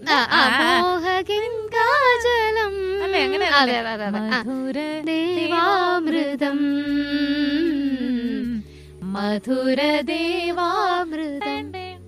ആ, ആ, മോഹഗംഗാജലം അല്ലേ, അങ്ങനെ അതെ അല്ലേ? അതെ അതെ ആ. മധുര ദേവാമൃതം മധുര ദേവാമൃതം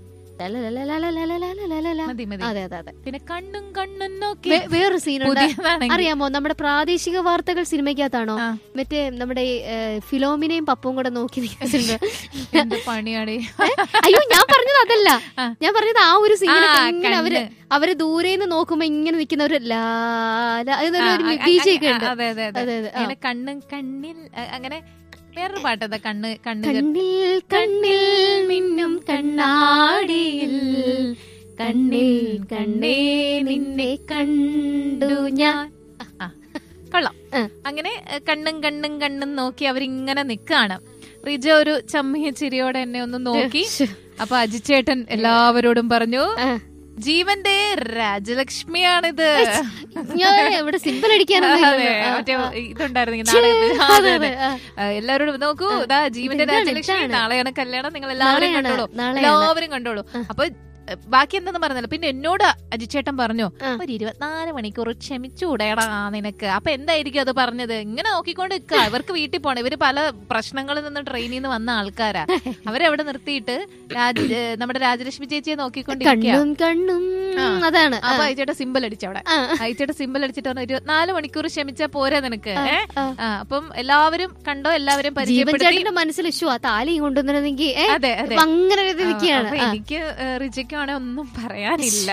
ലലലലലലലലലലല. മതി മതി അതെ അതെ അതെ പിന്നെ കണ്ണും കണ്ണും നോക്കി വേ- വേറൊരു സീനുണ്ട് പുതിയതാണെങ്കിൽ അറിയാമോ നമ്മുടെ പ്രാദേശിക വാർത്തകൾ സിനിമയ്ക്കകത്താണോ ആ. മറ്റേ നമ്മുടെ ഈ, ഏ, ഫിലോമിനെയും പപ്പും കൂടെ നോക്കി നിൽക്കുന്നുണ്ട് എന്ത് പണിയാണ് ഈ- അയ്യോ ഞാൻ പറഞ്ഞത് അതല്ല ആ. ഞാൻ പറഞ്ഞത് ആ ഒരു സീനൊക്കെ ആ, ഇങ്ങനെ അവര് കണ്ണ്. അവര് ദൂരേന്ന് നോക്കുമ്പോ ഇങ്ങനെ നിൽക്കുന്നവര് ലാ ലാ എന്നൊരു ആ, ഒരു അ- ബീജ അ- ഒക്കെ ഉണ്ട് അതെ അതെ അതെ അതെ അതെ ആ. അങ്ങനെ കണ്ണും കണ്ണിൽ അ- അങ്ങനെ വേറൊരു പാട്ടതാ കണ്ണ് കണ്ണ് ചേർ- കണ്ണിൽ കണ്ണിൽ മിന്നും കണ്ണാടിയിൽ കണ്ണിൽ കണ്ണേ നിന്നെ കണ്ടു ഞാൻ ആ, കൊള്ളാം ആ. അങ്ങനെ എ, കണ്ണും കണ്ണും കണ്ണും നോക്കി അവരിങ്ങനെ നിക്കാണ് റിജ ഒരു ചമ്മിയ ചിരിയോടെ എന്നെ ഒന്ന് നോക്കി അപ്പൊ അജിച്ചേട്ടൻ എല്ലാവരോടും പറഞ്ഞു ആ. ജീവന്റെ രാജലക്ഷ്മിയാണിത് ഞാൻ ഇവിടെ സിമ്പിൾ അടിക്കാനൊന്നും അതെ, ഇല്ലല്ലോ. ആ, മറ്റേ ആ. ഇതുണ്ടായിരുന്നു ഛേ, നാളെ ആ, അതെ, അതെ, അതെ, അതെ. ആ. ആ, എല്ലാവരോടും നോക്കൂ ഇതാ ജീവന്റെ ഇതാണ്, രാജലക്ഷ്മി ഇതാണ്. നാളെയാണ് കല്യാണം നിങ്ങൾ എല്ലാവരും നാളെയാണ്, കണ്ടോളൂ നാളെയാണ്. എല്ലാവരും കണ്ടോളൂ അപ്പൊ എ, ബാക്കി എന്തെന്ന് പറഞ്ഞല്ലോ പിന്നെ എന്നോട് അജിച്ചേട്ടൻ പറഞ്ഞു ആ. ഒരു ഇരുപത്തിനാല് മണിക്കൂർ ക്ഷമിച്ചൂടേടാ നിനക്ക് അപ്പൊ എന്തായിരിക്കും അത് പറഞ്ഞത് ഇങ്ങനെ നോക്കിക്കൊണ്ട് നിൽക്കുക ഇവർക്ക് വീട്ടിൽ പോണം ഇവര് പല പ്രശ്നങ്ങളിൽ നിന്ന് ട്രെയിനിൽ നിന്ന് വന്ന ആൾക്കാരാ അവരവിടെ നിർത്തിയിട്ട് രാജ ഏ, നമ്മുടെ രാജലക്ഷ്മി ചേച്ചിയെ നോക്കിക്കൊണ്ടിരിക്കുക കണ്ണും കണ്ണും ആ. അതാണ് ആ, അപ്പൊ അയച്ചേട്ട സിമ്പിൾ അടിച്ചവിടെ ആ. അയച്ചേട്ട സിമ്പിൾ അടിച്ചിട്ട് പറഞ്ഞു ഇരുപത്തിനാല് മണിക്കൂർ ക്ഷമിച്ചാ പോരാ നിനക്ക് ഏ ആ. ആ, അപ്പം എല്ലാവരും കണ്ടോ എല്ലാവരും ജീവൻ പരിചയപ്പെടുത്തി ചേട്ടന്റെ മനസ്സിൽ ഇഷ്യൂ ആ താലി കൊണ്ടുവന്നിരുന്നെങ്കിൽ ഏ, അതെ അതെ അപ്പൊ അങ്ങനെ ഒരു ഇത് ആ, നിൽക്കുകയാണ് അപ്പൊ എനിക്ക് റിജയ്ക്കാണെ ഒന്നും പറയാനില്ല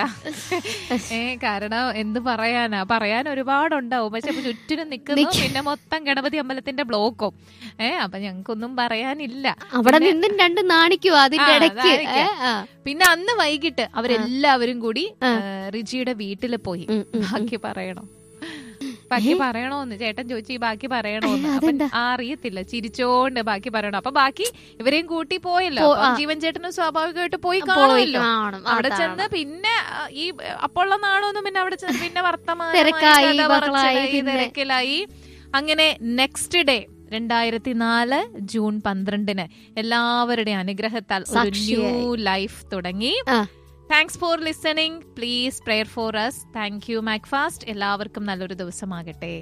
ഏ കാരണം എന്ത് പറയാനാ പറയാൻ ഒരുപാടുണ്ടാവും പക്ഷെ അപ്പൊ ചുറ്റിനും നിൽക്കുന്നു പിന്നെ മൊത്തം ഗണപതി അമ്പലത്തിന്റെ ബ്ലോക്കും ഏ അപ്പൊ ഞങ്ങൾക്കൊന്നും പറയാനില്ല അവിടെ നിന്നും രണ്ട് നാണിക്കും അതിന്റെ ആ, ഇടയ്ക്ക് നാണിക്കും. ഏ, ആ. പിന്നെ അന്ന് വൈകിട്ട് അവരെല്ലാവരും കൂടി ഏ, റിജിയുടെ വീട്ടിൽ പോയി ഉം, ഉം, ബാക്കി പറയണോ ബാക്കി പറയണോന്ന് ചേട്ടൻ ചോദിച്ചു ഈ ബാക്കി പറയണോന്ന് ഏ, അപ്പൊ അതെന്താ? ആ അറിയത്തില്ല ചിരിച്ചോണ്ട് ബാക്കി പറയണോ അപ്പൊ ബാക്കി ഇവരെയും കൂട്ടി പോയല്ലോ പോ- അപ്പം ആ. ജീവൻ ചേട്ടനും സ്വാഭാവികമായിട്ട് പോയി പോയി കാണുമല്ലോ കാണും അവിടെ അതാണ്. ചെന്ന് പിന്നെ ആ, ഈ അപ്പോള്ള നാളൊന്നും പിന്നെ അവിടെ ചെന്ന് പിന്നെ വർത്തമാനം തിരക്കായി, ബഹളായി, പിന്നെ- തിരക്കിലായി അങ്ങനെ നെക്സ്റ്റ് ഡേ രണ്ടായിരത്തി നാല് ജൂൺ പന്ത്രണ്ടിന് എല്ലാവരുടെയും അനുഗ്രഹത്താൽ ഒരു ന്യൂ സാക്ഷിയായി. ലൈഫ് തുടങ്ങി ആ. Thanks for listening please pray for us thank you Macfast എല്ലാവർക്കും നല്ലൊരു ദിവസമാകട്ടെ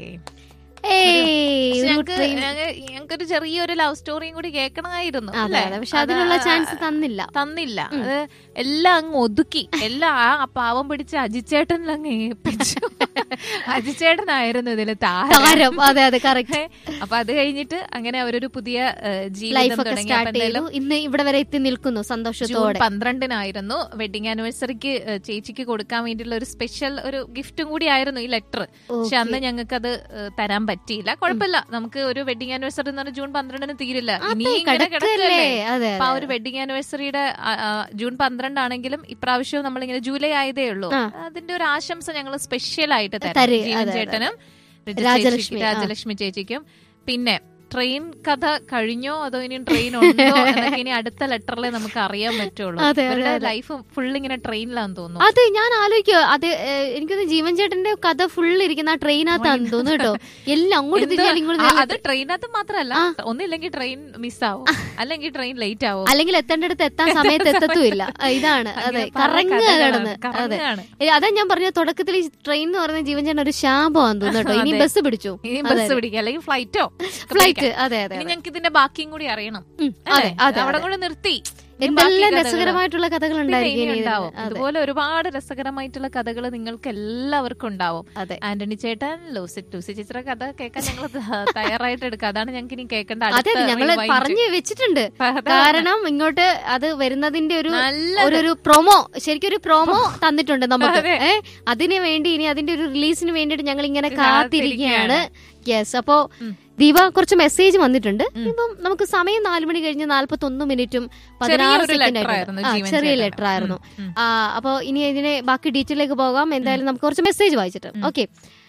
ഏയ്, ഒരു ഞങ്ങൾക്ക് train- ഞങ്ങൾക്കൊരു ചെറിയൊരു ലവ് സ്റ്റോറിയും കൂടി കേൾക്കണമായിരുന്നു അതെ അല്ലേ? അതെ പക്ഷെ അതിനുള്ള അത് ചാൻസ് തന്നില്ല തന്നില്ല അത് എല്ലാം അങ്ങ് ഒതുക്കി എല്ലാം ആ പാവം പിടിച്ച അജിച്ചേട്ടനിൽ അങ്ങ് ഏൽപ്പിച്ചു അജിച്ചേട്ടനായിരുന്നു ഇതില് താരം താരം അതെ അതെ കറക്റ്റ് അപ്പൊ അത് കഴിഞ്ഞിട്ട് അങ്ങനെ അവരൊരു പുതിയ ഏഹ്, ജീവിതം ലൈഫ് ഒക്കെ തുടങ്ങി അപ്പൊ സ്റ്റാർട്ട് ചെയ്തു എന്തായാലും ഇന്ന് ഇവിടെ വരെ എത്തി നിൽക്കുന്നു ജൂൺ സന്തോഷത്തോടെ പന്ത്രണ്ടിനായിരുന്നു വെഡിങ് ആനിവേഴ്സറിക്ക് ഏഹ്, ചേച്ചിക്ക് കൊടുക്കാൻ വേണ്ടിയുള്ള ഒരു സ്പെഷ്യൽ ഒരു ഗിഫ്റ്റും കൂടി ആയിരുന്നു ഈ ലെറ്റർ പക്ഷെ അന്ന് ഞങ്ങൾക്ക് അത് തരാൻ പറ്റിയില്ല കുഴപ്പമില്ല നമുക്ക് ഒരു വെഡിങ് ആനിവേഴ്സറി എന്ന് പറഞ്ഞാൽ ജൂൺ പന്ത്രണ്ടിന് തീരില്ല ഇനി ഇങ്ങനെ കിടക്കല്ലേ കിടക്കല്ലേ അതെ അപ്പൊ ആ ഒരു വെഡിങ് ആനിവേഴ്സറിയുടെ ജൂൺ പന്ത്രണ്ടാണെങ്കിലും ഇപ്രാവശ്യം നമ്മളിങ്ങനെ ജൂലൈ ആയതേ ഉള്ളൂ ആ. അതിന്റെ ഒരു ആശംസ ഞങ്ങൾ സ്പെഷ്യൽ ആയിട്ട് തരാം തരും, ജീവൻ അതെ, അതെ, ചേട്ടനും രജ രാജലക്ഷ്മി, ചേച്ചിക്കും, ആ. രാജലക്ഷ്മി ചേച്ചിക്കും പിന്നെ ട്രെയിൻ കഥ കഴിഞ്ഞോ അതോ ഇനി ട്രെയിൻ ഉണ്ടോ എന്നൊക്കെ ഇനി അടുത്ത ലെറ്ററിലെ നമുക്ക് അറിയാൻ പറ്റുള്ളൂ അതെ, അതെ, ഇവരുടെ അതെ. ലൈഫ് ഫുൾ ഇങ്ങനെ ട്രെയിനിലാന്ന് തോന്നുന്നു അതെ ഞാൻ ആലോചിക്കുക അത് ഏഹ്, എനിക്കൊന്ന് ജീവൻ ചേട്ടന്റെ കഥ ഫുൾ ഇരിക്കുന്ന ആ ട്രെയിനകത്താന്ന് തോന്നുന്നു കേട്ടോ എല്ലാം അങ്ങോട്ട് എന്ത്? തിരിഞ്ഞാൽ ഇങ്ങോട്ട് ആ, തിരിഞ്ഞാൽ അത് ട്രെയിനകത്ത് മാത്രല്ല ആ. ഒന്നില്ലെങ്കിൽ ട്രെയിൻ മിസ്സാവും അല്ലെങ്കിൽ ട്രെയിൻ ലേറ്റ് ആവും അല്ലെങ്കിൽ എത്തേണ്ടടുത്ത് എത്താൻ സമയത്ത് എത്തത്തുമില്ല ആ, ഇതാണ് അതെ അങ്ങനെ പല കറങ്ങുക കഥകളാണ്, കിടന്ന് അതെ കറങ്ങുകയാണ്. ഏ, അതാ ഞാൻ പറഞ്ഞ തുടക്കത്തിൽ ഈ ട്രെയിൻ എന്ന് പറയുന്ന ജീവൻ ചേട്ടൻ ഒരു ശാപമാന്ന് തോന്നുന്നു കേട്ടോ ഇനി അതെ. ബസ് പിടിച്ചു ഇനി ബസ് പിടിക്കുക അല്ലെങ്കിൽ ഫ്ലൈറ്റോ ഫ്ലൈറ്റ് അതെ അതെ ഇനി അതെ. ഞങ്ങൾക്ക് ഇതിന്റെ ബാക്കിയും കൂടി അറിയണം ഉം, അല്ലേ? അതെ അതെ അവിടെ അതെ. കൊണ്ട് നിർത്തി ഇനി ബാക്കി എന്തെല്ലാം കഥകള് രസകരമായിട്ടുള്ള കഥകൾ പിന്നെ ഉണ്ടായിരിക്കും ഇനി ഇനി ഇതിന്. ഉണ്ടാവും അതെ ഇതുപോലെ ഒരുപാട് രസകരമായിട്ടുള്ള കഥകൾ നിങ്ങൾക്ക് എല്ലാവർക്കും ഉണ്ടാവും അതെ ആന്റണി ചേട്ടൻ ലൂസി ലൂസി ചേച്ചിയുടെ കഥ കേൾക്കാൻ ഞങ്ങൾ തയ്യാറായിട്ട് എടുക്കുക അതാണ് ഞങ്ങൾക്ക് ഇനി കേൾക്കേണ്ട അതെ അടുത്ത അതെ ഞങ്ങള് rewind. പറഞ്ഞു വെച്ചിട്ടുണ്ട് അതാണ്. കാരണം ഇങ്ങോട്ട് അത് വരുന്നതിന്റെ ഒരു നല്ലത്. ഒരു ഒരു പ്രൊമോ ശരിക്കും ഒരു പ്രൊമോ തന്നിട്ടുണ്ട് നമുക്ക് അതെ. ഏ അതിന് വേണ്ടി ഇനി അതിന്റെ ഒരു റിലീസിന് വേണ്ടിയിട്ട് ഞങ്ങൾ ഇങ്ങനെ കാത്തിരിക്കുകയാണ്. കാത്തിരിക്കുകയാണ് യെസ് അപ്പോ ഉം. ദീപ കുറച്ച് മെസ്സേജ് വന്നിട്ടുണ്ട് ഇപ്പം നമുക്ക് സമയം നാലു മണി കഴിഞ്ഞ് നാല്പത്തി ഒന്ന് മിനിറ്റും പതിനാറ് ചെറിയൊരു സെക്കൻഡ് letter ആയിരുന്നു ആ ജീവൻ ചെറിയ ചേട്ടന്. ലെറ്റർ ആയിരുന്നു ഉം, ഉം. ആ അപ്പോ ഇനി ഇതിനെ ബാക്കി ഡീറ്റെയിലേക്ക് പോകാം എന്തായാലും നമുക്ക് കുറച്ച് മെസ്സേജ് വായിച്ചിട്ട് ഓക്കെ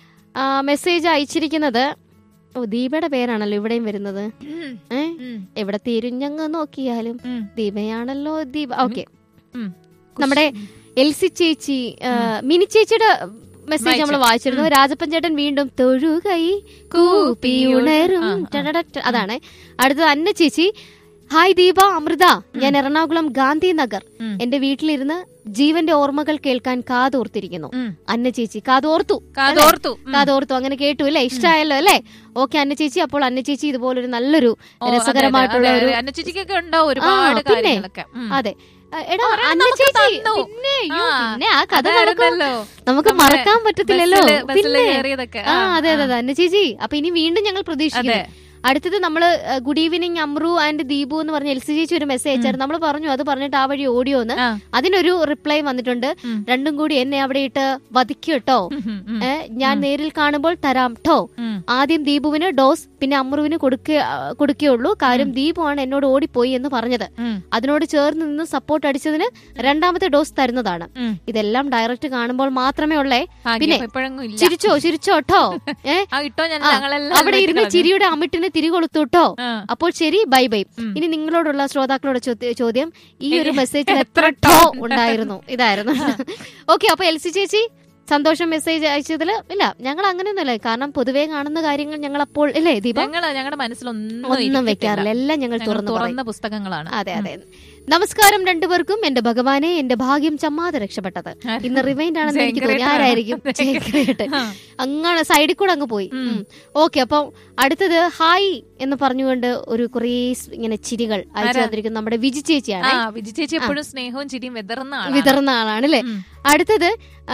മെസ്സേജ് അയച്ചിരിക്കുന്നത് ഓ ദീപയുടെ പേരാണല്ലോ ഇവിടെയും വരുന്നത് ഉം, ഏ ഉം, എവിടെ തിരിഞ്ഞങ്ങ് നോക്കിയാലും ഉം, ദീപയാണല്ലോ ദീപ ഓക്കെ ഉം. നമ്മുടെ എൽസി ചേച്ചി ആ, മിനി ചേച്ചിയുടെ മെസ്സേജ് നമ്മൾ വായിച്ചു. വായിച്ചിരുന്നു രാജപ്പൻ ചേട്ടൻ വീണ്ടും തൊഴുകൈ കൂപ്പി ഉണരും ആ, ആ. ടടടട. അതാണ് അടുത്തത് അന്ന ചേച്ചി ഹായ് ദീപ അമൃത ഞാൻ എറണാകുളം ഗാന്ധിനഗർ ഉം. എന്റെ വീട്ടിലിരുന്ന് ജീവന്റെ ഓർമ്മകൾ കേൾക്കാൻ കാതോർത്തിരിക്കുന്നു ഉം. അന്ന ചേച്ചി കാതോർത്തു കാതോർത്തു ഉം. കാതോർത്തു അങ്ങനെ കേട്ടു അല്ലേ ഇഷ്ടമായല്ലോ അല്ലേ ഓക്കെ അന്ന ചേച്ചി അപ്പോൾ അന്ന ചേച്ചി ഇതുപോലൊരു നല്ലൊരു ഓ, അതെ, രസകരമായിട്ടുള്ള അതെ, ഒരു അതെ. അന്നച്ചേച്ചിക്കൊക്കെ ഉണ്ടാവും ഒരുപാട് പിന്നെ. കാര്യങ്ങളൊക്കെ ഉം. അതെ ആ, എടാ ഒരെണ്ണം അന്ന നമുക്ക് ചേച്ചി തന്നു. പിന്നെ അയ്യോ, ആ, പിന്നെ ആ കഥ നടക്കും അതായിരുന്നല്ലോ. നമുക്ക് നമ്മളെ മറക്കാൻ പറ്റത്തില്ലല്ലോ ബസ്സില്- ബസ്സില് പിന്നെ കയറിയതൊക്കെ. ആ ആ, അതെ അതെ ആ. അതെ അന്ന ചേച്ചി അപ്പൊ ഇനി വീണ്ടും ഞങ്ങൾ അതെ പ്രതീക്ഷിക്കുന്നു അടുത്തത് നമ്മള് good evening Amru and Deepu എന്ന് പറഞ്ഞ എൽ സി ചേച്ചി ഒരു മെസ്സേജ് അയച്ചായിരുന്നു നമ്മൾ പറഞ്ഞു അത് പറഞ്ഞിട്ട് ആ വഴി ഓടിയോന്ന് ആ. അതിനൊരു റിപ്ലൈ വന്നിട്ടുണ്ട് ഉം. രണ്ടും കൂടി എന്നെ അവിടെ ഇട്ട് വധിക്കട്ടോ ഉം, ഉം, ഉം. ഏ, ഞാൻ നേരിൽ കാണുമ്പോൾ തരാം ട്ടോ ഉം. ആദ്യം ദീപുവിന് ഡോസ് പിന്നെ അമ്രുവിന് കൊടുക്ക കൊടുക്കുകയുള്ളൂ കാര്യം ദീപു ആണ് എന്നോട് ഓടിപ്പോയി എന്ന് പറഞ്ഞത് ഉം. അതിനോട് ചേർന്ന് നിന്ന് സപ്പോർട്ട് അടിച്ചതിന് രണ്ടാമത്തെ ഡോസ് തരുന്നതാണ് ഉം. ഇതെല്ലാം ഡയറക്റ്റ് കാണുമ്പോൾ മാത്രമേ ഉള്ളേ ഭാഗ്യം പിന്നെ ഇപ്പൊ ഇപ്പോഴെങ്ങും ഇല്ല ചിരിച്ചോ ചിരിച്ചോട്ടോ ഏ ആ ഇട്ടോ ഞാൻ ആ, ഞങ്ങളെല്ലാം അവിടെ വെട്ടി ഇരുന്ന് കളഞ്ഞു. ചിരിയുടെ അമിട്ടിന് തിരികൊളുത്തുട്ടോ ആ. അപ്പോൾ ശരി ബൈ ബൈ ഉം. ഇനി നിങ്ങളോടുള്ള ശ്രോതാക്കളോട് ചോദ്യ- ചോദ്യം ഈ ഒരു ഇനി മെസ്സേജിൽ എത്ര എത്ര ടോ ഉണ്ടായിരുന്നു ഇതായിരുന്നു ഓക്കെ അപ്പൊ എൽ സി ചേച്ചി സന്തോഷം മെസ്സേജ് അയച്ചതില് ഇല്ല ഞങ്ങൾ അങ്ങനെയൊന്നുമില്ല കാരണം പൊതുവേ കാണുന്ന കാര്യങ്ങൾ ഞങ്ങൾ അപ്പോൾ ഇല്ലേ ദീപ ഞങ്ങള് ഞങ്ങളുടെ മനസ്സിലൊന്നും ഒന്നും ഇരിക്കത്തില്ല. വെക്കാറില്ല എല്ലാം ഞങ്ങൾ ഞങ്ങൾ തുറന്നു പറയും തുറന്ന പുസ്തകങ്ങളാണ് അതെ അതെ നമസ്കാരം രണ്ടുപേർക്കും എന്റെ ഭഗവാനെ എന്റെ ഭാഗ്യം ചമ്മാതെ രക്ഷപ്പെട്ടത് ഇന്ന് റിവൈൻഡ് ആണെന്ന് എനിക്ക് തോന്നി ജയഗ്രേറ്റ് ആരായിരിക്കും ആണ്. ജയഗ്രേറ്റ്. ആ. അങ്ങനെ സൈഡിൽ കൂടെ അങ്ങ് പോയി ഉം. ഓക്കെ അപ്പം അടുത്തത് ഹായ് എന്ന് പറഞ്ഞുകൊണ്ട് ഒരു കുറേ സ് ഇങ്ങനെ ചിരികൾ അയച്ചു ആരാ? തന്നിരിക്കുന്ന നമ്മുടെ വിജി ചേച്ചിയാണ് ആ വിജി ചേച്ചി എപ്പോഴും സ്നേഹവും ചിരിയും വിതറുന്ന ആളാണ് വിതർന്ന ആളാണ് അല്ലെ ഉം. അടുത്തത്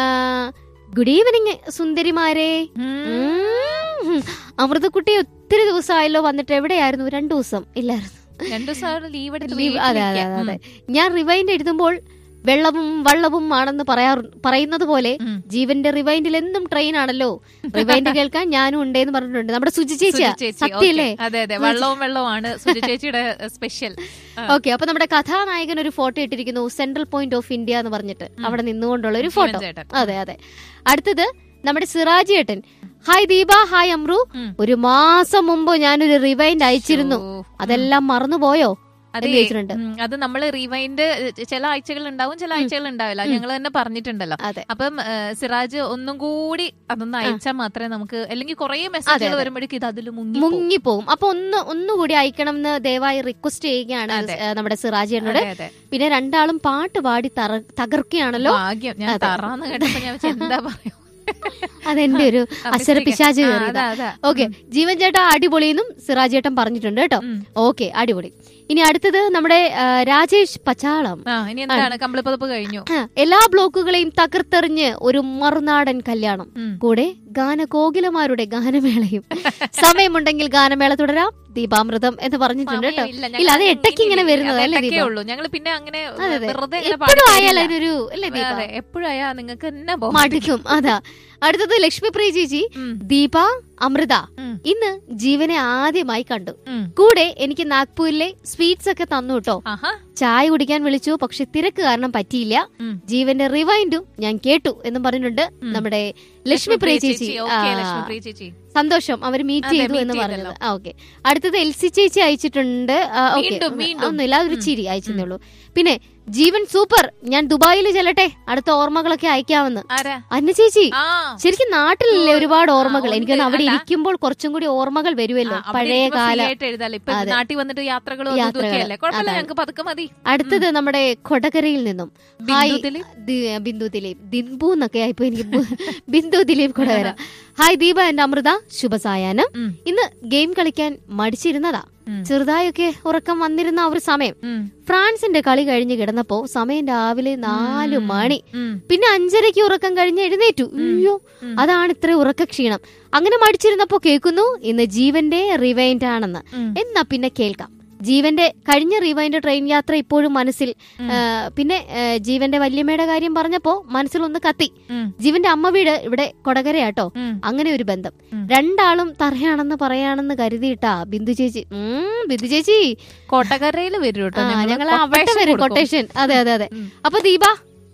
ഗുഡ് ഈവനിങ് സുന്ദരിമാരെ ഉം. ഉം. അമൃതക്കുട്ടി ഒത്തിരി ദിവസമായല്ലോ വന്നിട്ട് എവിടെയായിരുന്നു രണ്ടു ദിവസം ഇല്ലായിരുന്നു രണ്ടു ദിവസം ലീവ് എടുത്ത് ലീവ്- അതെ അതെ വീട്ടിലിരിക്കാം. അതെ അതെ ഞാൻ റിവൈൻഡ് എഴുതുമ്പോൾ വെള്ളവും വള്ളവും ആണെന്ന് പറയാറു പറയുന്നത് പോലെ ഉം. ജീവന്റെ റിവൈൻഡിൽ എന്നും ട്രെയിൻ ആണല്ലോ റിവൈൻഡ് കേൾക്കാൻ ഞാനും ഉണ്ടേന്ന് പറഞ്ഞിട്ടുണ്ട് നമ്മുടെ സുജി ചേച്ചിയാ സുജി ചേച്ചി, സത്യല്ലേ ഓക്കേ. അതെ അതെ വെള്ളവും വെള്ളവുമാണ് സുജി ചേച്ചിയുടെ സ്പെഷ്യൽ ഓക്കെ അപ്പൊ നമ്മുടെ കഥാനായകൻ ഒരു ഫോട്ടോ ഇട്ടിരിക്കുന്നു സെൻട്രൽ പോയിന്റ് ഓഫ് ഇന്ത്യ എന്ന് പറഞ്ഞിട്ട് അവിടെ നിന്നുകൊണ്ടുള്ള ഒരു ഫോട്ടോ ചേട്ടൻ അതെ അതെ അടുത്തത് നമ്മുടെ സിറാജി ഏട്ടൻ ഹായ് ദീപ ഹായ് അമ്രു ഉം. ഒരു മാസം മുമ്പ് ഞാനൊരു റിവൈൻഡ് അയച്ചിരുന്നു ഓ. അതെല്ലാം മറന്നുപോയോ അതെ എന്ന് ചോദിച്ചിട്ടുണ്ട് ഉം, അത് നമ്മൾ റീവൈൻഡ് ചില ആഴ്ചകൾ ഉണ്ടാവും ചില ആഴ്ചകൾ ഉണ്ടാവില്ല ഞങ്ങൾ തന്നെ പറഞ്ഞിട്ടുണ്ടല്ലോ അതെ അപ്പം ഏ, സിറാജ് ഒന്നും കൂടി അതൊന്ന് അയച്ചാൽ മാത്രമേ നമുക്ക് അല്ലെങ്കിൽ കുറെ മെസ്സേജുകൾ അതെ. വരുമ്പോഴേക്കും ഇത് അതിൽ മുങ്ങി മുങ്ങിപ്പോവും അപ്പൊ ഒന്ന് ഒന്നുകൂടി അയക്കണം എന്ന് ദയവായി റിക്വസ്റ്റ് ചെയ്യുകയാണ് അതെ. ഏ, നമ്മുടെ സിറാജിയോട് അതെ അതെ പിന്നെ രണ്ടാളും പാട്ട് പാടി തറ- തകർക്കുകയാണല്ലോ ഭാഗ്യം ഞാൻ അതെ. തറാന്ന് കേട്ടപ്പോ ഞാൻ വിചാരിച്ചു, എന്താ പറയാ അതെന്റെ ഒരു അസര പിശാച് ആ, കയറിയതാ അതാ, അതാ. ഓക്കെ ജീവൻ ചേട്ടാ അടിപൊളിയെന്നും സിറാജ് ചേട്ടൻ പറഞ്ഞിട്ടുണ്ട് കേട്ടോ ഉം. ഓക്കെ അടിപൊളി ഇനി അടുത്തത് നമ്മുടെ ആ, രാജേഷ് പച്ചാളം ആ ഇനി എന്താണ് കമ്പിളിപ്പതപ്പ് കഴിഞ്ഞു ആ, എല്ലാ ബ്ലോക്കുകളെയും തകർത്തെറിഞ്ഞ് ഒരു മറുനാടൻ കല്യാണം ഉം. കൂടെ ഗാനകോകിലമാരുടെ ഗാനമേളയും സമയമുണ്ടെങ്കിൽ ഗാനമേള തുടരാം ദീപാമൃതം എന്ന് പറഞ്ഞിട്ടുണ്ട് കേട്ടോ സമയമില്ല. ഇല്ല അത് ഞങ്ങൾ എട്ടയ്ക്ക് ഇങ്ങനെ ഇങ്ങനെ വരുന്നത് അത് അല്ലേ എട്ടക്കേ ദീപ ഉള്ളൂ ഞങ്ങൾ പിന്നെ അങ്ങനെ അതെ, അതെ. വെറുതെ ഇങ്ങനെ എപ്പോഴും പാടി ആയാൽ തരില്ല. അതിനൊരു അല്ലേ ദീപ അതെ എപ്പോഴായാ നിങ്ങൾക്ക് തന്നെ പോ മടുക്കും അതാ അടുത്തത് ലക്ഷ്മി പ്രിയ ചേച്ചി ഉം, ദീപ അമൃത ഉം, ഇന്ന് ജീവനെ ആദ്യമായി കണ്ടു ഉം. കൂടെ എനിക്ക് നാഗ്പൂരിലെ സ്വീറ്റ്സ് ഒക്കെ തന്നു കേട്ടോ ആഹാ ചായ കുടിക്കാൻ വിളിച്ചു പക്ഷെ തിരക്ക് കാരണം പറ്റിയില്ല ഉം. ജീവന്റെ റിവൈൻഡും ഞാൻ കേട്ടു എന്ന് പറഞ്ഞിട്ടുണ്ട് ഉം. നമ്മുടെ ലക്ഷ്മി പ്രിയ ചേച്ചി ഓക്കേ ആ, ലക്ഷ്മി പ്രിയ ചേച്ചി സന്തോഷം അവർ മീറ്റ് അതെ, ചെയ്തു meet എന്ന് ചെയ്തല്ലോ. പറഞ്ഞത് ആ ഓക്കെ അടുത്തത് എൽ സി ചേച്ചി അയച്ചിട്ടുണ്ട് ആ, ഓക്കേ. വീണ്ടും, ഒന്ന് വീണ്ടും. ഒന്നുമില്ല അതൊരു ചിരി അയച്ചതേ ഉള്ളൂ പിന്നെ ജീവൻ സൂപ്പർ ഞാൻ ദുബായിൽ ചെല്ലട്ടെ അടുത്ത ഓർമ്മകളൊക്കെ അയക്കാമെന്ന് ആരാ അന്ന ചേച്ചി ആ ശരിക്കും നാട്ടിലല്ലേ ഓ, ഒരുപാട് ആ, ഓർമ്മകൾ ഉണ്ട്. എനിക്ക് അവിടെ അല്ല. ഇരിക്കുമ്പോൾ കുറച്ചും കൂടി ഓർമ്മകൾ വരുമല്ലോ ആ, അവിടെ പഴയ ഇരിക്കുമ്പോ free കാല ആയിട്ട് എഴുതാലോ ഇപ്പൊ അതെ. നാട്ടിൽ വന്നിട്ട് യാത്രകളും അതും യാത്രകള്. ഇതൊക്കെ അല്ലേ കുഴപ്പമില്ല അതാണ്. ഞങ്ങൾക്ക് പതുക്കെ മതി അടുത്തത് നമ്മുടെ കൊടകരയിൽ നിന്നും ഹായ് ബിന്ദു ദിലീപ്. ദി- ബിന്ദു ദിലീപ് ദിൻബു എന്നൊക്കെ ആയിപ്പോ എനിക്ക് ബു- ബിന്ദു ദിലീപ് കൊടകര ഹായ് ദീപ എന്റെ അമൃത ശുഭസായാനം ഉം, ഇന്ന് ഗെയിം കളിക്കാൻ മടിച്ചിരുന്നതാ ഉം, ചെറുതായൊക്കെ ഉറക്കം വന്നിരുന്ന ആ ഒരു സമയം ഉം, ഫ്രാൻസിന്റെ കളി കഴിഞ്ഞ് കിടന്നപ്പോ സമയം രാവിലെ നാലു ഉം. മണി ഉം, പിന്നെ അഞ്ചരയ്ക്ക് ഉറക്കം കഴിഞ്ഞ് എഴുന്നേറ്റു അയ്യോ ഉം. അതാണ് ഇത്ര ഉറക്ക ക്ഷീണം അങ്ങനെ മടിച്ചിരുന്നപ്പോ കേൾക്കുന്നു ഇന്ന് ജീവന്റെ റിവൈൻഡ് ആണെന്ന് ഉം. എന്നാ പിന്നെ കേൾക്കാം ജീവന്റെ കഴിഞ്ഞ റിവൈൻഡ് ട്രെയിൻ യാത്ര ഇപ്പോഴും മനസ്സിൽ ഉം. ആ, പിന്നെ ആ, ജീവന്റെ വല്യമ്മയുടെ കാര്യം പറഞ്ഞപ്പോ മനസ്സിൽ ഒന്ന് കത്തി ഉം, ജീവന്റെ അമ്മ വീട് ഇവിടെ കൊടകരയാട്ടോ ഉം. അങ്ങനെ ഒരു ബന്ധം ഉം. രണ്ടാളും തറയാണെന്ന് പറയാണെന്ന് കരുതിയിട്ടാ ബിന്ദു ചേച്ചി ഉം ബിന്ദു ചേച്ചി കോട്ടക്കരയിൽ വരും കേട്ടോ ആ, ഞങ്ങള് ഞങ്ങൾ അവിടെ quotation വരും കൊടുക്കും. കൊട്ടേഷൻ അതെ അതെ അതെ ഉം. അപ്പൊ ദീപ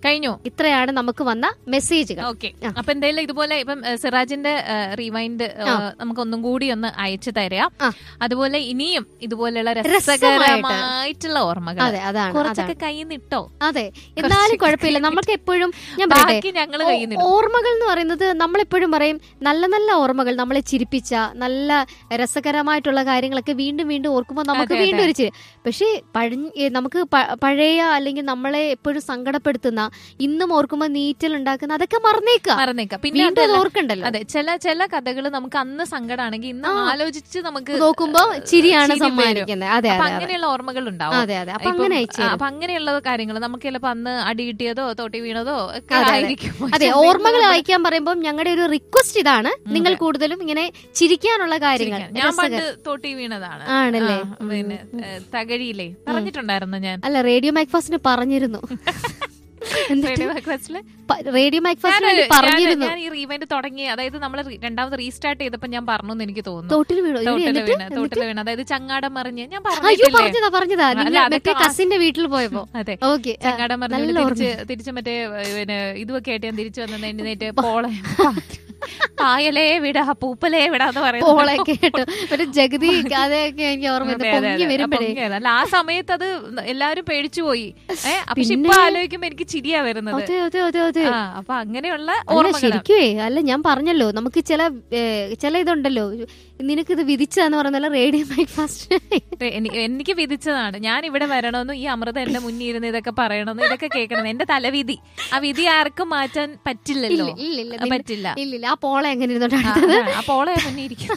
കഴിഞ്ഞു ഇത്രയാണ് നമുക്ക് വന്ന മെസ്സേജുകൾ ഓക്കെ ആ. അപ്പൊ എന്തായാലും ഇതുപോലെ ഇപ്പം ഏഹ്, സിറാജിന്റെ റിവൈൻഡ് ആ. നമുക്ക് ഒന്നും കൂടി ഒന്ന് അയച്ചു തരാം ആ. അതുപോലെ ഇനിയും ഇതുപോലെയുള്ള രസമായിട്ട്. രസകരമായിട്ടുള്ള ഓർമ്മകൾ അതെ അതാണ് കുറച്ചൊക്കെ അതാണ്. കയ്യിൽ നിട്ടോ അതെ എന്നാലും കുഴപ്പമില്ല നമ്മൾക്ക് എപ്പോഴും ഞാൻ പറയട്ടെ ബാക്കി ഞങ്ങള് കയ്യിൽ നിടും ഓർമ്മകൾ എന്ന് പറയുന്നത് നമ്മളെപ്പോഴും പറയും നല്ല നല്ല ഓർമ്മകൾ നമ്മളെ ചിരിപ്പിച്ച നല്ല രസകരമായിട്ടുള്ള കാര്യങ്ങളൊക്കെ വീണ്ടും വീണ്ടും ഓർക്കുമ്പോൾ നമുക്ക് അതെ, വീണ്ടും അതെ. ഒരു ചിരി പക്ഷേ പഴ- ഏ, നമുക്ക് പ- പഴയ അല്ലെങ്കിൽ നമ്മളെ എപ്പോഴും സങ്കടപ്പെടുത്തുന്ന ഇന്നും ഓർക്കുമ്പോൾ നീറ്റൽ ഉണ്ടാക്കുന്ന അതൊക്കെ മറന്നേക്കുക മറന്നേക്കാം പിന്നെ വീണ്ടും അത് അതല്ല, ഓർക്കണ്ടല്ലോ അതെ ചില ചില കഥകൾ നമുക്ക് അന്ന് സങ്കടാണെങ്കിൽ ഇന്ന് ആ. ആലോചിച്ച് നമുക്ക് നോക്കുമ്പോ ചിരിയാണ് ചിരി വരും. സമ്മാനിക്കുന്നത് അതെ അപ്പൊ അതെ അതെ അങ്ങനെയുള്ള ഓർമ്മകൾ ഉണ്ടാവും അതെ അതെ അപ്പൊ ഇപ്പം, അങ്ങനെ ആ, അയച്ചു അപ്പൊ അങ്ങനെയുള്ള കാര്യങ്ങൾ നമുക്ക് ചിലപ്പോ അന്ന് അടി കിട്ടിയതോ തോട്ടി വീണതോ ഒക്കെ അതെ, അതെ. ആയിരിക്കും അതെ പക്ഷെ ഓർമ്മകൾ നമ്മള് അയക്കാൻ പറയുമ്പോൾ ഞങ്ങളുടെ ഒരു റിക്വസ്റ്റ് ഇതാണ് ഉം, നിങ്ങൾ അതെ. കൂടുതലും ഇങ്ങനെ ചിരിക്കാനുള്ള കാര്യങ്ങൾ ചിരിക്കാൻ. ഞാൻ രസകര- പണ്ട് തോട്ടി വീണതാണ് ആണല്ലേ? ആ, പിന്നെ ഏ, തകഴിയില്ലേ പറഞ്ഞിട്ടുണ്ടായിരുന്നു ഞാൻ അല്ല റേഡിയോ മൈക്ഫാസ്റ്റിന് പറഞ്ഞിരുന്നു എന്നിട്ട് റേഡിയോ ബ്രേക്ക്ഫാസ്റ്റില് പ- റേഡിയോ മൈക്ഫാസ്റ്റിന് ഞാനൊരു- വേണ്ടി പറഞ്ഞിരുന്നു ഞാൻ ഈ റീവൈൻഡ് തുടങ്ങി അതായത് നമ്മൾ രണ്ടാമത് റീസ്റ്റാർട്ട് ചെയ്തപ്പോ ഞാൻ പറഞ്ഞു എന്ന് എനിക്ക് തോന്നുന്നു തോട്ടിൽ വീണു ഇനി തോട്ടില് എന്നിട്ട് വീണ് തോട്ടില് വീണ് അതായത് ചങ്ങാടം മറിഞ്ഞ് ഞാൻ അയ്യോ പറഞ്ഞിട്ടില്ലേ പറഞ്ഞതാ പറഞ്ഞതാ അല്ല, നിങ്ങൾ അതൊക്കെ മറ്റേ ആ- കസിന്റെ വീട്ടിൽ പോയപ്പോ അതെ ഓക്കെ ചങ്ങാടം മറിഞ്ഞ് നല്ല തിരിച്ച് തിരിച്ച് മറ്റേ ഏ, പിന്നെ ഇതുമൊക്കെ ആയിട്ട് ഞാൻ തിരിച്ചു വന്നത് എഴുന്നേറ്റ് പോളെ പായലേ വിടാ പൂപ്പലേ വിടാന്ന് പോളെ പറയുന്നത് കേട്ടു ഒരു ജഗതി കഥയൊക്കെ എനിക്ക് ഓർമ്മ അതെ, അതെ, പൊങ്ങി അതെ. വരുമ്പോഴേ പൊങ്ങിയത്. അല്ല ആ സമയത്ത് അത് എല്ലാരും പേടിച്ചു പോയി ഏഹ് പക്ഷെ പിന്നെ? ഇപ്പൊ ആലോചിക്കുമ്പോ എനിക്ക് ചിരിയാ വരുന്നത് അതെ അതെ അതെ അതെ ആ അപ്പൊ അങ്ങനെയുള്ള അല്ല ഓർമ്മകളാണ് ശരിക്കുവേ അല്ല ഞാൻ പറഞ്ഞല്ലോ നമുക്ക് ചില ഏ, ചില ഇതുണ്ടല്ലോ നിനക്കിത് വിധിച്ചതെന്ന് പറയുന്നല്ല റേഡിയോ മൈക്ഫാസ്റ്റ് ഇപ്പൊ എനി- എനിക്ക് വിധിച്ചതാണ് ഞാൻ ഇവിടെ വരണമെന്നും ഈ അമൃത എന്റെ മുന്നിൽ ഇരുന്ന് ഇതൊക്കെ പറയണമെന്നും ഇതൊക്കെ കേൾക്കണം എന്റെ തലവിധി ആ വിധി ആർക്കും മാറ്റാൻ പറ്റില്ലല്ലോ ഇല്ല ഇല്ല ഇല്ല ആ, നിന്നെ- പറ്റില്ല ഇല്ലില്ല ആ പോളെ എങ്ങനെ ഇരുന്നോണ്ട് ആ, അടുത്തത് അതാണ്. ആ പോളെ മുന്നിൽ ഇരിക്കും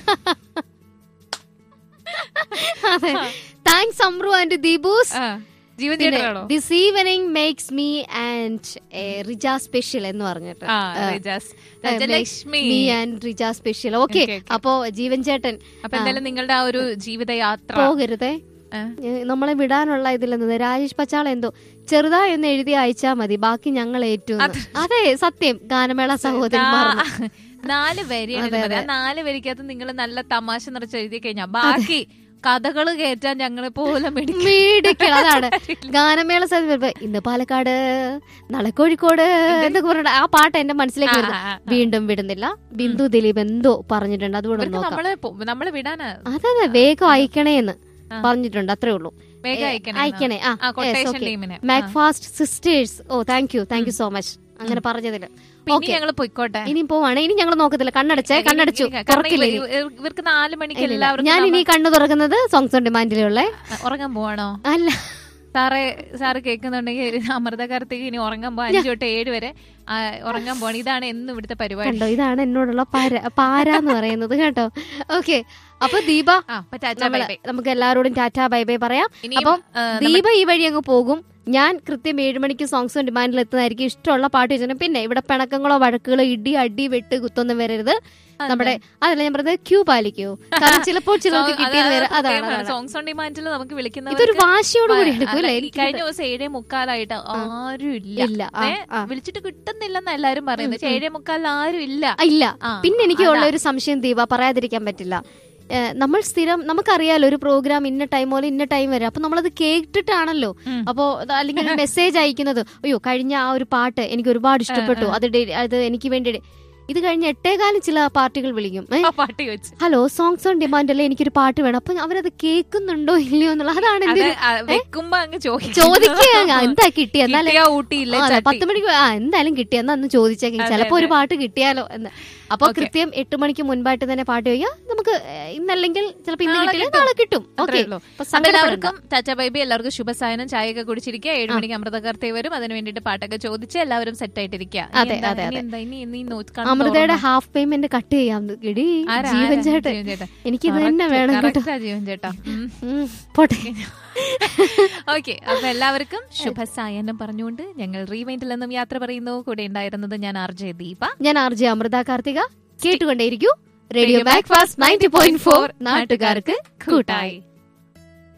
അതെ താങ്ക്സ് അമ്രു ആൻഡ് ദീപൂസ് ആ, ജീവൻ പിന്നെ ചേട്ടനാണോ this evening makes me and Rija special എന്ന് പറഞ്ഞിട്ട് ആ ആ, റിജാസ് ഏ, Rajalakshmi me and Rija special okay Okay, okay. അപ്പോ ജീവൻ ചേട്ടൻ അപ്പൊ എന്തായാലും നിങ്ങളുടെ ആ ഒരു ജീവിതയാത്ര പോകരുതേ ആ. ഏ, നമ്മളെ വിടാനുള്ള ഇതിലെന്നത് രാജേഷ് പച്ചാള എന്തോ ചെറുതായി ഒന്ന് എഴുതി അയച്ചാ മതി ബാക്കി ഞങ്ങൾ ഏറ്റു എന്ന്. അതെ സത്യം ഗാനമേള സഹോദരന്മാർ നാ- നാല് വരിയാണ് അതെ, ഇത്. ആ നാല് വരിക്കകത്ത് നിങ്ങൾ നല്ല തമാശ നിറച്ച് എഴുതി കഴിഞ്ഞാൽ ബാക്കി കഥകള് കേറ്റാൻ ഞങ്ങളെ പോലെ മിടുക്കി മേടിക്കണം അതാണ് ഗാനമേള സദ്യ വരുമ്പോ ഇന്ന് പാലക്കാട് നാളെ കോഴിക്കോട് എന്നൊക്കെ പറഞ്ഞിട്ട് ആ പാട്ട് എന്റെ മനസ്സിലേക്ക് ആ, വരുന്നത് ആ, ആ. വീണ്ടും വിടുന്നില്ല ബിന്ദു ദിലീപ് എന്തോ പറഞ്ഞിട്ടുണ്ട് അതുകൂടെ ഇവർക്ക് നോക്കാം നമ്മളെ പൊ- നമ്മളെ വിടാനാ അതെ അതെ വേഗം അയക്കണേ എന്ന് ആ. പറഞ്ഞിട്ടുണ്ട് അത്രേ ഉള്ളൂ വേഗം ഏ, അയക്കണേ അയക്കണേ ആ ആ കൊട്ടേഷൻ okay. ടീമിന് മാക് ഫാസ്റ്റ് സിസ്റ്റേഴ്സ് ഓ thank you thank you so much അങ്ങനെ പറഞ്ഞതില് പിന്നെ Okay. ഞങ്ങള് പൊയ്ക്കോട്ടെ ഇനി പോവാണ് ഇനി ഞങ്ങൾ നോക്കത്തില്ല കണ്ണടച്ചേ ഇനി- കണ്ണടച്ചു ഇനി- കാരണം തുറക്കില്ല ഇനി. ഇവ- ഇവ- ഇവർക്ക് നാല് മണിക്ക് ഇല്ലില്ല. എല്ലാവർക്കും ഞാൻ ഇനി നമ്മ- കണ്ണു തുറക്കുന്നത് സോങ്സ് ഓൺ ഡിമാൻഡിലുള്ള ഉറങ്ങാൻ പോവാണോ അല്ല സാറേ സാറ് കേൾക്കുന്നുണ്ടെങ്കിൽ അമൃത കാർത്തിക് ഇനി ഉറങ്ങാൻ പോവാ അഞ്ചു തൊട്ട് ഏഴ് വരെ ആ, ഉറങ്ങാൻ പോവാണ് ഇതാണ് എന്നും ഇവിടുത്തെ പരിപാടി കണ്ടോ ഇതാണ് എന്നോടുള്ള പാര പാര എന്ന് പറയുന്നത് കേട്ടോ ഓക്കെ അപ്പൊ ദീപ ആ അപ്പൊ ടാറ്റ ബൈ നമ്മള് ബൈ നമുക്ക് എല്ലാവരോടും ടാറ്റ ബൈ ബൈ പറയാം ഇനിയും, അപ്പം ആ, ദീപ ഈ വഴി അങ്ങ് പോകും ഞാൻ കൃത്യം ഏഴ് മണിക്ക് സോങ്സ് ഓൺ ഡിമാൻഡിൽ എത്തുന്നതായിരിക്കും ഇഷ്ടമുള്ള പാട്ട് വെച്ചിട്ടുണ്ട് പിന്നെ ഇവിടെ പിണക്കങ്ങളോ വഴക്കുകളോ ഇടി അടി വെട്ട് കുത്തൊന്നും വരരുത് അതെ. നമ്മുടെ അതല്ല ഞാൻ പറഞ്ഞത് ക്യൂ പാലിക്കൂ കാരണം ചിലപ്പോൾ ചിലർക്ക് സോ- കിട്ടിയത് അത് വേറെ അത് അതാണ് പ്രത്യേകമാണ്. അതാണ്. സോങ്സ് ഓൺ ഡിമാൻഡിൽ നമുക്ക് ഇതൊരു വിളിക്കുന്നവർക്ക് വാശിയോട് കൂടി ആ, എടുക്കും അല്ല, അല്ലേ ഈ എനിക്ക് കഴിഞ്ഞ ദിവസം ഏഴേ മുക്കാലായിട്ട് ആരും ഇല്ല ഇല്ല ആ, ഏ, ആ. വിളിച്ചിട്ട് കിട്ടുന്നില്ലെന്ന് എല്ലാരും പറയുന്നത് പക്ഷേ ഏഴേ മുക്കാലിൽ ആരും ഇല്ല ആ, ഇല്ല ആ, പിന്നെ എനിക്ക് അതാ. ഉള്ള ഒരു സംശയം ദീപ പറയാതിരിക്കാൻ പറ്റില്ല ഏ, നമ്മൾ സ്ഥിരം നമുക്കറിയാലോ ഒരു പ്രോഗ്രാം ഇന്ന ടൈം പോലെ ഇന്ന ടൈം വരെ അപ്പൊ നമ്മളത് കേട്ടിട്ടാണല്ലോ ഉം. അപ്പോ അത് അല്ലെങ്കിൽ മെസ്സേജ് അയക്കുന്നത് അയ്യോ കഴിഞ്ഞ ആ ഒരു പാട്ട് എനിക്ക് ഒരുപാട് ഇഷ്ടപ്പെട്ടു അത് ഡെ- അത് എനിക്ക് വേണ്ടി ഡെ- ഇത് കഴിഞ്ഞ എട്ടേകാലം ചില പാർട്ടികൾ വിളിക്കും ഏ, ആ പാട്ട് വെച്ച് ഹലോ സോങ്സ് ഓൺ ഡിമാൻഡ് അല്ലേ എനിക്കൊരു പാട്ട് വേണം അപ്പൊ അവരത് കേൾക്കുന്നുണ്ടോ ഇല്ലയോ എന്നുള്ള അതാണ് അത് എന്റെ ആ, വെക്കുമ്പോ അങ്ങ് ചോദിക്കും ചോദിക്കുക എന്താ കിട്ടി എന്നാലും കിട്ടിയാ ഊട്ടിയില്ല ആ, ചട്ടി. പത്ത് മണിക്ക് ആ എന്തായാലും കിട്ടി എന്നാ അന്ന് ചോദിച്ചേക്കും അതെ, ചിലപ്പോ ഒരു അതെ. പാട്ട് കിട്ടിയാലോ എന്ന് അപ്പൊ Okay. കൃത്യം എട്ട് മണിക്ക് മുൻപായിട്ട് തന്നെ പാട്ട് ചോദിക്കാം നമുക്ക് ഏ, ഇന്നല്ലെങ്കിൽ ചിലപ്പോ ഇന്ന് നാളെ കിട്ടില്ല കിട്ടും. നാളെ കിട്ടും അത്രേ ഓക്കെ ഉള്ളൂ. അപ്പൊ അപ്പൊ സങ്കടപ്പെടണ്ട. എല്ലാവർക്കും ടാറ്റ ബൈബി എല്ലാവർക്കും ശുഭസായനം ചായയൊക്കെ കുടിച്ചിരിക്കുക ഏഴ് ആ. മണിക്ക് അമൃതകർത്തി വരും അതിന് വേണ്ടിട്ട് പാട്ടൊക്കെ ചോദിച്ച് എല്ലാവരും സെറ്റ് ആയിട്ടിരിക്കുക അതെ, അതെ, അതെ. അമൃതയുടെ ഹാഫ് പേയ്മെന്റ് കട്ട് ചെയ്യാം ഇടി ജീവൻ ചേട്ടൻ എനിക്ക് ഇത് തന്നെ വേണം കേട്ടോ ജീവൻ ചേട്ടാ ഉം. ഉം, പോട്ടെ ഓക്കെ അപ്പൊ എല്ലാവർക്കും ശുഭസായനം പറഞ്ഞുകൊണ്ട് ഞങ്ങൾ റീവൈൻഡിൽ നിന്നും യാത്ര പറയുന്നു കൂടെ ഉണ്ടായിരുന്നത് ഞാൻ ആർ ജെ ദീപ ഞാൻ ആർ ജെ അമൃത കാർത്തിക കേട്ടുകൊണ്ടേയിരിക്കൂ radio Macfast ninety point four നാട്ടുകാർക്ക് കൂട്ടായി